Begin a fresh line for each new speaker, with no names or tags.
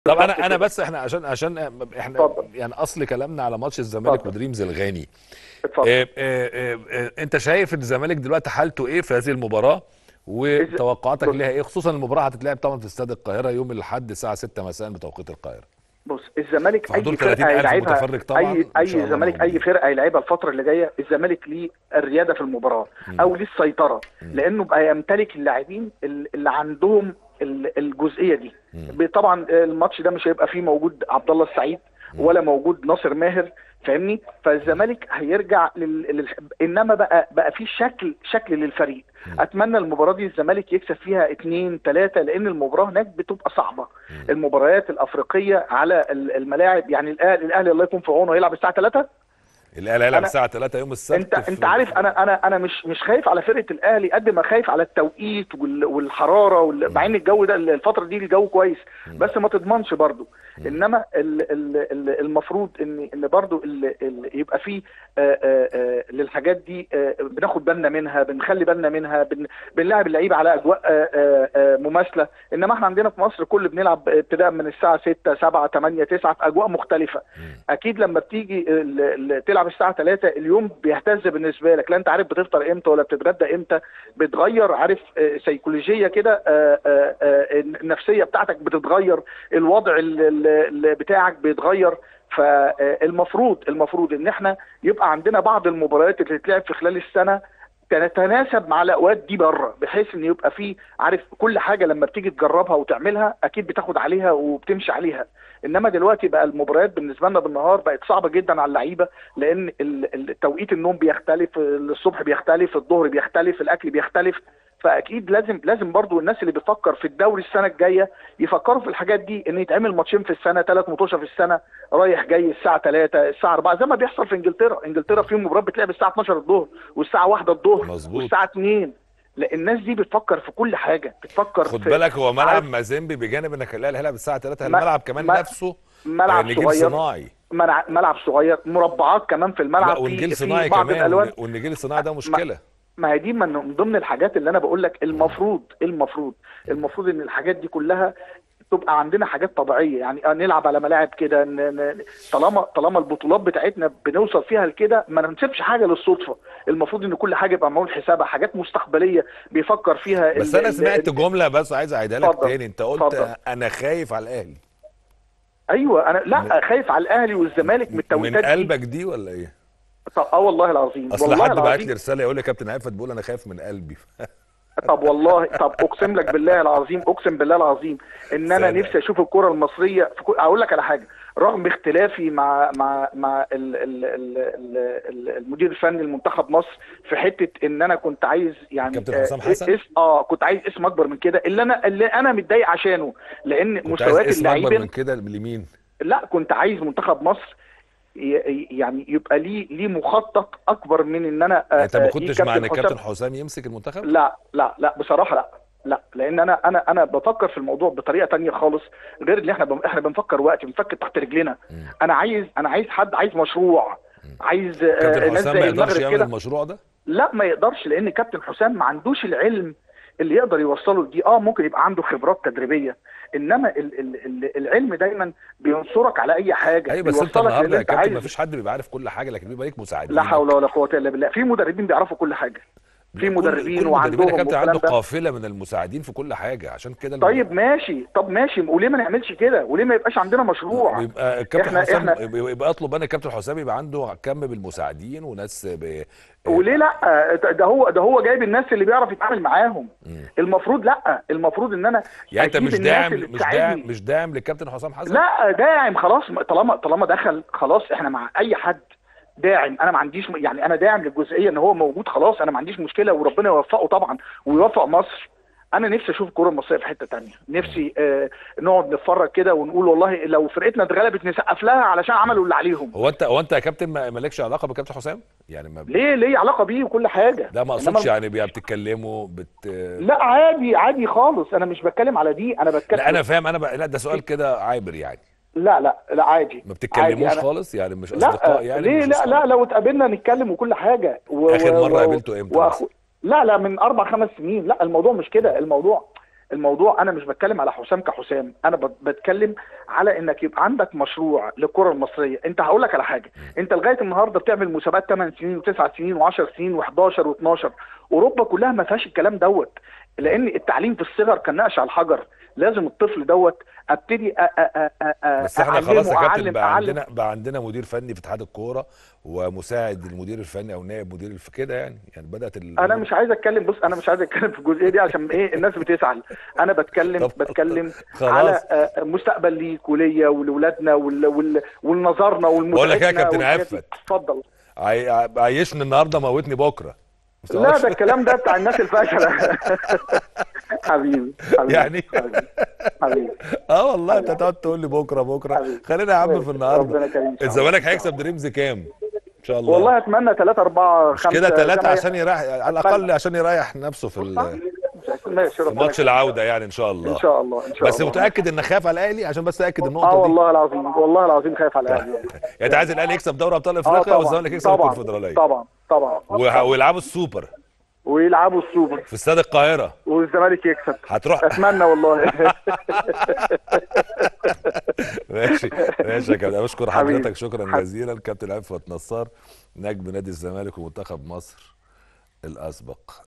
طب انا
بالظبط
انا
كده.
بس احنا عشان عشان احنا
اتفضل.
يعني اصل كلامنا على ماتش الزمالك
اتفضل.
ودريمز الغاني
اتفضل
اه اه اه اه انت شايف ان الزمالك دلوقتي حالته ايه في هذه المباراه وتوقعاتك
بص.
ليها ايه خصوصا المباراه هتتلعب طبعا في استاد القاهره يوم الاحد الساعه 6 مساء بتوقيت القاهره
بص الزمالك
في حضور
اي فرقه
30,000
يلعبها
متفرج طبعاً،
اي
إن شاء
اي
الله
زمالك اي
موجودين.
فرقه يلعبها الفتره اللي جايه الزمالك ليه الرياده في المباراه او ليه السيطره لانه بقى يمتلك اللاعبين ال- اللي عندهم ال- الجزئيه دي ب- طبعا الماتش ده مش هيبقى فيه موجود عبد الله السعيد ولا موجود ناصر ماهر فاهمني فالزمالك هيرجع لل... لل... انما بقى بقى في شكل شكل للفريق اتمنى المباراه دي الزمالك يكسب فيها اتنين تلاته لان المباراه هناك بتبقى صعبه المباريات الافريقيه على ال- الملاعب يعني الاهلي الاهلي الله يكون في عونه يلعب الساعه 3
الاهلي هيلعب
أنا-
الساعه 3 يوم السبت
انت
في-
انت عارف انا انا انا مش مش خايف على فرقه الاهلي قد ما خايف على التوقيت وال- والحراره وال- مع ان الجو ده الفتره دي الجو كويس بس ما تضمنش برضو انما ال- ال- ال- المفروض ان ان برضو ال- ال- يبقى في آه، آه، آه، للحاجات دي آه، بناخد بالنا منها بنخلي بالنا منها بن- بنلاعب اللعيبه على اجواء آه، آه، آه، مماثله انما احنا عندنا في مصر كل بنلعب ابتداء من الساعه 6 7 8 9 في اجواء مختلفه اكيد لما بتيجي ال- ال- تلعب الساعه 3 اليوم بيهتز بالنسبه لك لا انت عارف بتفطر امتى ولا بتتغدى امتى بتغير عارف آه، سيكولوجيه كده آه، آه، آه، النفسيه بتاعتك بتتغير الوضع ال- ال- ال- بتاعك بيتغير فالمفروض المفروض ان احنا يبقى عندنا بعض المباريات اللي تتلعب في خلال السنه تتناسب مع الاوقات دي بره بحيث ان يبقى في عارف كل حاجه لما بتيجي تجربها وتعملها اكيد بتاخد عليها وبتمشي عليها انما دلوقتي بقى المباريات بالنسبه لنا بالنهار بقت صعبه جدا على اللعيبه لان ال- ال- توقيت النوم بيختلف الصبح بيختلف الظهر بيختلف الاكل بيختلف فاكيد لازم لازم برضو الناس اللي بتفكر في الدوري السنه الجايه يفكروا في الحاجات دي ان يتعمل ماتشين في السنه ثلاث ماتشات في السنه رايح جاي الساعه 3 الساعه 4 زي ما بيحصل في انجلترا انجلترا في مباراه بتلعب الساعه 12 الظهر والساعه 1 الظهر
مظبوط.
والساعه 2 لا الناس دي بتفكر في كل حاجه بتفكر
خد
في
بالك هو ملعب
عارف
مازيمبي بجانب انك الاهلي هيلعب الساعه 3
ما-
الملعب كمان
ما-
نفسه
ملعب
آه، نجيل
صغير
صناعي
ملعب ملعب صغير مربعات كمان في الملعب
لا
في-
والنجيل
في
صناعي
بعض
كمان
الالوان
والن- والنجيل الصناعي ده مشكله
ما هي دي من ضمن الحاجات اللي انا بقول لك المفروض المفروض المفروض ان الحاجات دي كلها تبقى عندنا حاجات طبيعيه يعني آه نلعب على ملاعب كده ن- ن- طالما طالما البطولات بتاعتنا بنوصل فيها لكده ما نسيبش حاجه للصدفه المفروض ان كل حاجه يبقى معمول حسابها حاجات مستقبليه بيفكر فيها
بس
ال-
انا
ال-
سمعت
ال-
جمله بس عايز اعيدها لك
اتفضل.
تاني انت قلت
اتفضل.
انا خايف على الاهلي
ايوه انا لا خايف على الاهلي والزمالك من
من
التوقيتات دي
قلبك دي ولا ايه
طب اه والله العظيم
اصل
والله
حد بعت
العظيم
لي رساله يقول لي يا كابتن عفت بيقول انا خايف من قلبي
طب والله طب اقسم لك بالله العظيم اقسم بالله العظيم ان انا
صدق.
نفسي اشوف الكره المصريه في كل... اقول لك على حاجه رغم اختلافي مع مع مع ال... ال... ال... ال... ال- المدير الفني لمنتخب مصر في حته ان انا كنت عايز يعني
كابتن
آه،
حسام حسن؟
اس... اه كنت عايز اسم اكبر من كده اللي انا اللي انا متضايق عشانه لان
كنت عايز
مستويات
اسم اكبر من
اللاعبين
كده لمين
لا كنت عايز منتخب مصر ي- يعني يبقى ليه ليه مخطط اكبر من ان انا آه،
انت ما
آه،
كنتش مع ان
حسام-
الكابتن حسام يمسك المنتخب
لا لا لا بصراحه لا لا لان انا انا انا بفكر في الموضوع بطريقه تانية خالص غير اللي احنا بن... احنا بنفكر وقت بنفكر تحت رجلنا انا عايز انا عايز حد عايز مشروع عايز آه،
كابتن
ناس
حسام
زي
ما يقدرش
المغرب
يعمل
كده
المشروع ده
لا ما يقدرش لان كابتن حسام ما عندوش العلم اللي يقدر يوصله لدي اه ممكن يبقى عنده خبرات تدريبيه انما ال ال ال العلم دايما بينصرك على اي حاجه
ايوه بس انت
بيوصلك
النهارده
للي
يا
انت
كابتن
عايزه.
ما فيش حد بيبقى عارف كل حاجه لكن بيبقى ليك مساعدين
لا حول ولا قوه الا بالله في مدربين بيعرفوا كل حاجه في
كل-
مدربين
كل مدربين يا
وعندهم
كابتن
والكلام
عنده
ده.
قافله من المساعدين في كل حاجه عشان كده الم-
طيب ماشي طب ماشي وليه ما نعملش كده وليه ما يبقاش عندنا مشروع
يبقى الكابتن
إحنا-
حسام
إحنا-
يبقى يبقى اطلب انا الكابتن حسام يبقى عنده كم بالمساعدين وناس ب...
وليه لا ده- ده هو ده هو جايب الناس اللي بيعرف يتعامل معاهم المفروض لا المفروض ان انا
يعني انت
أجيب
مش
الناس
داعم
اللي
مش داعم
تساعدني.
مش داعم للكابتن حسام حسن
لا داعم خلاص طالما طالما دخل خلاص احنا مع اي حد داعم انا ما عنديش يعني انا داعم للجزئيه ان هو موجود خلاص انا ما عنديش مشكله وربنا يوفقه طبعا ويوفق مصر انا نفسي اشوف الكره المصريه في حته تانية نفسي آه نقعد نتفرج كده ونقول والله لو فرقتنا اتغلبت نسقف لها علشان عملوا اللي عليهم
هو انت هو انت يا كابتن ما- مالكش علاقه بالكابتن حسام يعني ما
ليه ليه علاقه بيه وكل حاجه
ده ما
إنما-
اقصدش يعني بي- بتتكلموا بت
لا عادي عادي خالص انا مش بتكلم على دي انا بتكلم
لا انا فاهم انا ب... لا ده سؤال كده عابر يعني
لا لا لا عادي
ما بتتكلموش
عادي. أنا-
خالص يعني مش اصدقاء
لا
يعني
ليه
مش
لا
أصحاب؟
لا لو اتقابلنا نتكلم وكل حاجه و...
آخر
و-
مرة
و-
قابلته إمتى
وأخو-
مثلا؟
لا لا من اربع خمس سنين لا الموضوع مش كده الموضوع الموضوع انا مش بتكلم على حسام كحسام انا بت- بتكلم على انك يبقى عندك مشروع للكره المصريه انت هقول لك على حاجه انت لغايه النهارده بتعمل مسابقات 8 سنين و9 سنين و10 سنين و11 و12 اوروبا كلها ما فيهاش الكلام دوت لان التعليم في الصغر كان نقش على الحجر لازم الطفل دوت ابتدي أ- أ- أ- أ-
بس احنا
أعلمه،
خلاص يا كابتن
أعلم
بقى
أعلم
عندنا بقى عندنا مدير فني في اتحاد الكوره ومساعد المدير الفني او نائب مدير الف كده يعني يعني بدات ال...
انا مش عايز اتكلم بص انا مش عايز اتكلم في الجزئيه دي عشان ايه الناس بتزعل انا بتكلم
طب-
بتكلم
خلاص.
على آه، مستقبل ليك وليا ولولادنا وال- وال- ولنظرنا
بقول لك إيه يا
ولمتعتنا
كابتن
والحاجات دي.
عفت؟
اتفضل
عي... عيشني النهارده موتني بكره
لا ده الكلام ده بتاع الناس الفاشله حبيبي حبيبي
يعني؟
حبيبي حبيبي
اه والله انت تقعد تقول لي بكره بكره
حبيبي.
خلينا يا عم في
ربنا
النهارده
كريم إن شاء الله.
الزمالك هيكسب دريمز كام ان شاء الله
والله اتمنى 3 4
مش
5
كده ثلاثة عشان يريح على الأقل عشان يريح نفسه في, ال...
ماشي
في
ربنا
ماتش
يكرمك.
العودة يعني إن شاء الله
ان شاء الله ان شاء
بس
الله
متأكد إن خايف على الأهلي عشان بس أأكد النقطة
اه
دي
والله العظيم والله العظيم خايف على الاهلي
يعني أنت عايز الأهلي يكسب دوري أبطال
اه
أفريقيا
طبعا
والزمالك يكسب
طبعا
الكونفدرالية
طبعا طبعا
وه- ويلعبوا السوبر
ويلعبوا السوبر
في استاد القاهرة
والزمالك يكسب
هتروح
اتمنى والله
ماشي ماشي يا كابتن بشكر
حبيبي.
حضرتك شكرا
حبيبي.
جزيلا كابتن عفت نصار نجم نادي الزمالك ومنتخب مصر الأسبق